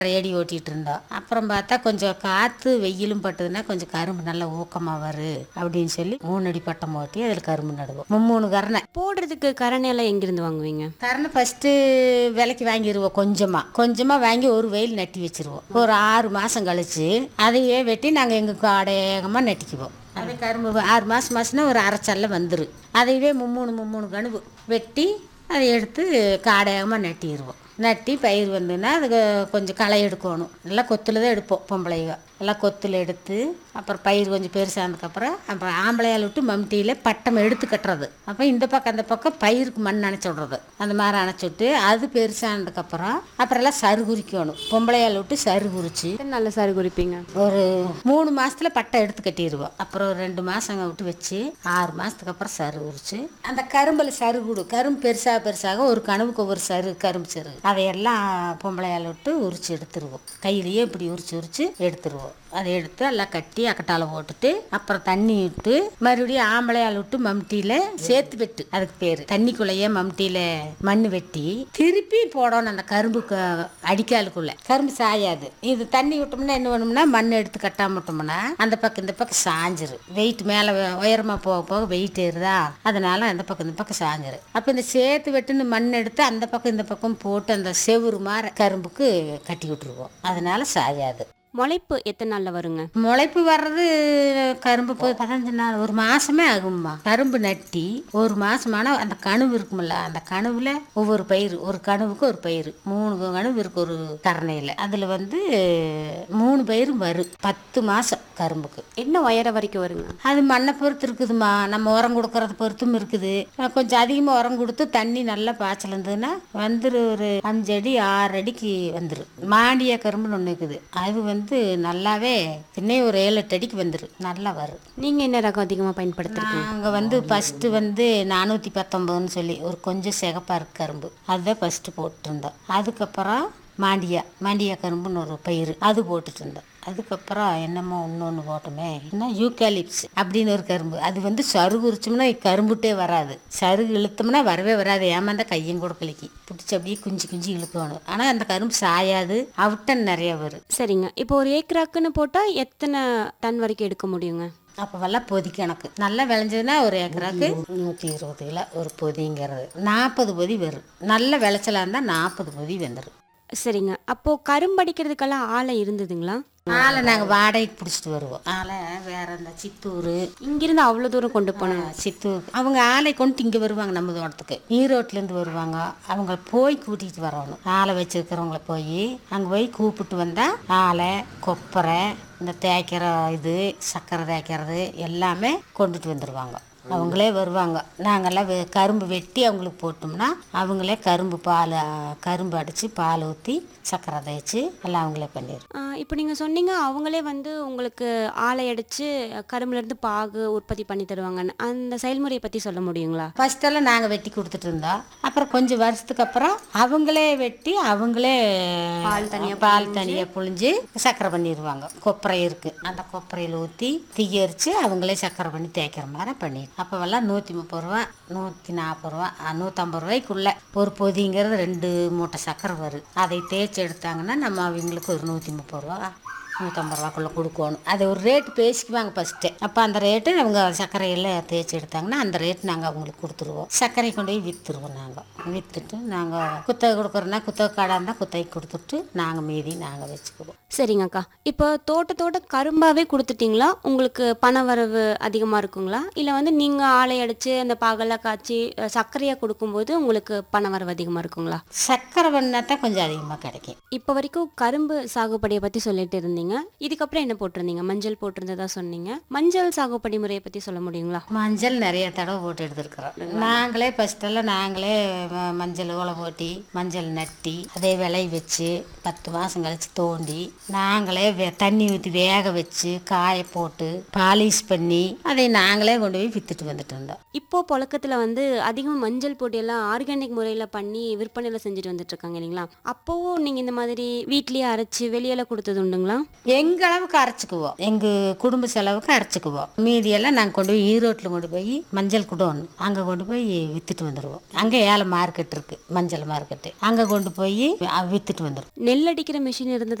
ஏடி ஓட்டிகிட்டு இருந்தோம் அப்புறம் பார்த்தா கொஞ்சம் காற்று வெயிலும் பட்டதுன்னா கொஞ்சம் கரும்பு நல்லா ஊக்கமாக வரும் அப்படின்னு சொல்லி மூணு அடி பட்டம் ஓட்டி அதில் கரும்பு நடுவோம் மும்மூணு கரணை போடுறதுக்கு கரணை எல்லாம் எங்கிருந்து வாங்குவீங்க கரணை ஃபஸ்ட்டு விலைக்கு வாங்கிடுவோம் கொஞ்சமாக கொஞ்சமாக வாங்கி ஒரு வெயில் நட்டி வச்சிருவோம் ஒரு ஆறு மாதம் கழிச்சு அதையே வெட்டி நாங்கள் எங்கள் காடேகமாக நட்டிக்குவோம் அது கரும்பு ஆறு மாதம் மாதம்னா ஒரு அரைச்சல்ல வந்துடும் அதையவே மும்மூணு மும்மூணு கணுவு வெட்டி அதை எடுத்து காடேகமாக நட்டிடுவோம் நட்டி பயிர் வந்துன்னா அதுக்கு கொஞ்சம் களை எடுக்கணும் நல்லா கொத்தில் தான் எடுப்போம் பொம்பளைங்க நல்லா கொத்தில் எடுத்து அப்புறம் பயிர் கொஞ்சம் பெருசானதுக்கப்புறம் அப்புறம் ஆம்பளையால் விட்டு மம்டியில் பட்டம் எடுத்து கட்டுறது அப்போ இந்த பக்கம் அந்த பக்கம் பயிருக்கு மண் அணைச்சி விட்றது அந்த மாதிரி அணைச்சி விட்டு அது பெருசானதுக்கப்புறம் அப்புறம் எல்லாம் சரு குறிக்கணும் பொம்பளையால் விட்டு சரு குறிச்சு எத்தனை நல்ல சாறு குறிப்பீங்க ஒரு மூணு மாசத்துல பட்டை எடுத்து கட்டிடுவோம் அப்புறம் ஒரு ரெண்டு மாசங்க விட்டு வச்சு ஆறு மாசத்துக்கு அப்புறம் சரு உரிச்சு அந்த கரும்பில் சரு கூடு கரும்பு பெருசாக பெருசாக ஒரு கனவுக்கு ஒரு சரு கரும்பு சரு அதையெல்லாம் பொம்பளையால் விட்டு உரிச்சு எடுத்துருவோம் கையிலேயே இப்படி உரிச்சு உரிச்சு எடுத்துருவோம் அதை எடுத்து எல்லாம் கட்டி அக்கட்டால போட்டுட்டு அப்புறம் தண்ணி விட்டு மறுபடியும் ஆம்பளையால் விட்டு மம்டியில் சேர்த்து வெட்டு அதுக்கு பேர் தண்ணிக்குள்ளேயே மம்டியில் மண் வெட்டி திருப்பி போடணும் அந்த கரும்பு க- அடிக்காலுக்குள்ள கரும்பு சாயாது இது தண்ணி விட்டோம்னா என்ன பண்ணோம்னா மண் எடுத்து கட்டாம விட்டோம்னா அந்த பக்கம் இந்த பக்கம் சாஞ்சிரு வெயிட் மேலே உயரமா போக போக வெயிட் ஏறுதா அதனால அந்த பக்கம் இந்த பக்கம் சாஞ்சிரு அப்போ இந்த சேர்த்து வெட்டுன்னு மண் எடுத்து அந்த பக்கம் இந்த பக்கம் போட்டு அந்த செவுரு மாதிரி கரும்புக்கு கட்டி விட்டுருவோம் அதனால சாயாது முளைப்பு எத்தனை நாள்ல வருங்க முளைப்பு வர்றது கரும்பு போய் பதினஞ்சு நாள் ஒரு மாசமே ஆகும்மா கரும்பு நட்டி ஒரு மாசமான அந்த கணுவு இருக்கும்ல அந்த கணுவுல ஒவ்வொரு பயிர் ஒரு கணுவுக்கு ஒரு பயிர் மூணு கணுவு இருக்கு ஒரு கரணையில அதுல வந்து மூணு பயிரும் வரும் பத்து மாசம் கரும்புக்கு என்ன உயர வரைக்கும் வருங்க அது மண்ணை பொறுத்து இருக்குதுமா நம்ம உரம் கொடுக்கறத பொறுத்தும் இருக்குது அஹ் கொஞ்சம் அதிகமாக உரம் கொடுத்து தண்ணி நல்லா பாய்ச்சல் இருந்ததுன்னா வந்துரு ஒரு அஞ்சு அடி ஆறு அடிக்கு வந்துடும் மாண்டிய கரும்புன்னு ஒன்று இருக்குது அது வந்து நல்லாவே இன்னும் ஒரு ஏழு எட்டு அடிக்கு வந்துடும் நல்லா வரும் நீங்க என்ன ரகம் அதிகமா பயன்படுத்துறீங்க நாங்கள் வந்து ஃபஸ்ட்டு வந்து நானூற்றி பத்தொம்போதுன்னு சொல்லி ஒரு கொஞ்சம் சிகப்பா இருக்கு கரும்பு அதுதான் ஃபஸ்ட்டு போட்டுருந்தோம் அதுக்கப்புறம் மாண்டியா மாண்டியா கரும்புன்னு ஒரு பயிர் அது போட்டுட்டு இருந்தோம் அதுக்கப்புறம் என்னமோ இன்னொன்று போட்டோமே என்ன யூக்காலிப்ஸ் அப்படின்னு ஒரு கரும்பு அது வந்து சருகு உரிச்சோம்னா கரும்புட்டே வராது சருகு இழுத்தோம்னா வரவே வராது ஏமாந்தா கையும் கூட கலிக்கி பிடிச்சி அப்படியே குஞ்சு குஞ்சு இழுக்கணும் ஆனால் அந்த கரும்பு சாயாது அவுட்டன் நிறைய வரும் சரிங்க இப்போ ஒரு ஏக்கராக்குன்னு போட்டா எத்தனை டன் வரைக்கும் எடுக்க முடியுங்க அப்போவெல்லாம் பொதி கணக்கு நல்லா விளைஞ்சதுன்னா ஒரு ஏக்கராக்கு நூற்றி இருபது கிலோ ஒரு பொதிங்கிறது நாற்பது பொதி வரும் நல்ல விளைச்சலாக இருந்தால் நாற்பது பொதி வந்துடும் சரிங்க அப்போ கரும்படிக்கிறதுக்கெல்லாம் ஆலை இருந்ததுங்களா ஆளை நாங்கள் வாடகைக்கு பிடிச்சிட்டு வருவோம் ஆளை வேற இந்த சித்தூர் இங்கிருந்து அவ்வளவு தூரம் கொண்டு போனோம் சித்தூர் அவங்க ஆளை கொண்டு இங்கே வருவாங்க நம்ம தோட்டத்துக்கு ஈரோட்லேருந்து வருவாங்க அவங்க போய் கூட்டிகிட்டு வரணும் ஆளை வச்சிருக்கிறவங்கள போய் அங்கே போய் கூப்பிட்டு வந்தால் ஆளை கொப்பரை இந்த தேய்க்கிற இது சர்க்கரை தேய்க்கிறது எல்லாமே கொண்டுட்டு வந்துடுவாங்க அவங்களே வருவாங்க நாங்கெல்லாம் வெ- கரும்பு வெட்டி அவங்களுக்கு போட்டோம்னா அவங்களே கரும்பு பால் ஆ, கரும்பு அடித்து பால் ஊற்றி சர்க்கரை தேய்ச்சி எல்லாம் அவங்களே பண்ணிடுவோம் ஆ, இப்போ நீங்க சொன்னீங்க அவங்களே வந்து உங்களுக்கு ஆலை அடிச்சு கரும்புல இருந்து பாகு உற்பத்தி பண்ணி தருவாங்கன்னு அந்த செயல்முறையை பத்தி சொல்ல முடியுங்களா ஃபஸ்ட்டெல்லாம் நாங்கள் வெட்டி கொடுத்துட்டு இருந்தோம் அப்புறம் கொஞ்சம் வருஷத்துக்கு அப்புறம் அவங்களே வெட்டி அவங்களே பால் தனியாக பால் தனியாக புழிஞ்சு சர்க்கரை பண்ணிடுவாங்க கொப்பரை இருக்குது அந்த கொப்பரையில் ஊற்றி தீயரிச்சு அவங்களே சர்க்கரை பண்ணி தேய்க்கிற மாதிரி பண்ணிடு அப்போவெல்லாம் நூற்றி முப்பது ரூபா நூற்றி நாற்பது ரூபா அஹ், நூற்றம்பது ரூபாய்க்குள்ள ஒரு பொதிங்கிறது ரெண்டு மூட்டை சர்க்கரை வரும் அதை தேய்ச்சி எடுத்தாங்கன்னா நம்ம அவங்களுக்கு ஒரு நூற்றி முப்பது ரூபா நூற்றம்பது ரூபாக்குள்ளே கொடுக்கணும் அது ஒரு ரேட்டு பேசிக்குவாங்க ஃபஸ்ட்டு அப்போ அந்த ரேட்டு அவங்க சர்க்கரையில் தேய்ச்சி எடுத்தாங்கன்னா அந்த ரேட் நாங்கள் அவங்களுக்கு கொடுத்துருவோம் சர்க்கரை கொண்டு போய் விற்றுருவோம் நாங்கள் விற்றுட்டு நாங்கள் குத்தகை கொடுக்குறோன்னா குத்தகை காடாக இருந்தால் குத்தகை கொடுத்துட்டு நாங்கள் மீதி நாங்கள் வச்சுக்குவோம் சரிங்கக்கா இப்போ தோட்டத்தோட கரும்பாவே கொடுத்துட்டீங்களா உங்களுக்கு பண வரவு அதிகமா இருக்குங்களா இல்ல வந்து நீங்க ஆலை அடிச்சு அந்த பாகெல்லாம் காய்ச்சி அஹ், சர்க்கரையா கொடுக்கும்போது உங்களுக்கு பண வரவு அதிகமா இருக்குங்களா சர்க்கரை பண்ணால் தான் கொஞ்சம் அதிகமாக கிடைக்கும் இப்போ வரைக்கும் கரும்பு சாகுபடியை பத்தி சொல்லிட்டு இருந்தீங்க இதுக்கப்புறம் என்ன போட்டிருந்தீங்க மஞ்சள் போட்டிருந்ததா சொன்னீங்க மஞ்சள் சாகுபடி முறையை பத்தி சொல்ல முடியுங்களா மஞ்சள் நிறைய தடவை போட்டு எடுத்துருக்குறோம் நாங்களே ஃபஸ்ட்டெல்லாம் நாங்களே ம- மஞ்சள் ஓலை போட்டி மஞ்சள் நட்டி அதே விளை வச்சு பத்து மாதம் கழிச்சு தோண்டி நாங்களே வே- தண்ணி ஊற்றி வேக வச்சு காய போட்டு பாலிஷ் பண்ணி அதை நாங்களே கொண்டு போய் வித்துட்டு வந்துட்டு இருந்தோம் இப்போ புழக்கத்துல வந்து அதிகமா மஞ்சள் பொடியெல்லாம் ஆர்கானிக் முறையில பண்ணி விற்பனையில செஞ்சுட்டு வந்துட்டு இருக்காங்க இல்லைங்களா அப்போவும் நீங்க இந்த மாதிரி வீட்லயே அரைச்சு வெளியில கொடுத்தது உண்டுங்களா எங்க அளவுக்கு அரைச்சிக்குவோம் எங்க குடும்ப செலவுக்கு அரைச்சிக்குவோம் மீதியெல்லாம் நாங்கள் கொண்டு போய் ஈரோட்டில் கொண்டு போய் மஞ்சள் குடோன் அங்கே கொண்டு போய் வித்துட்டு வந்துடுவோம் அங்கே ஏழை மார்க்கெட் இருக்கு மஞ்சள் மார்க்கெட்டு அங்கே கொண்டு போய் அஹ், வித்துட்டு வந்துடுவோம் நெல் அடிக்கிற மிஷின் இருந்தது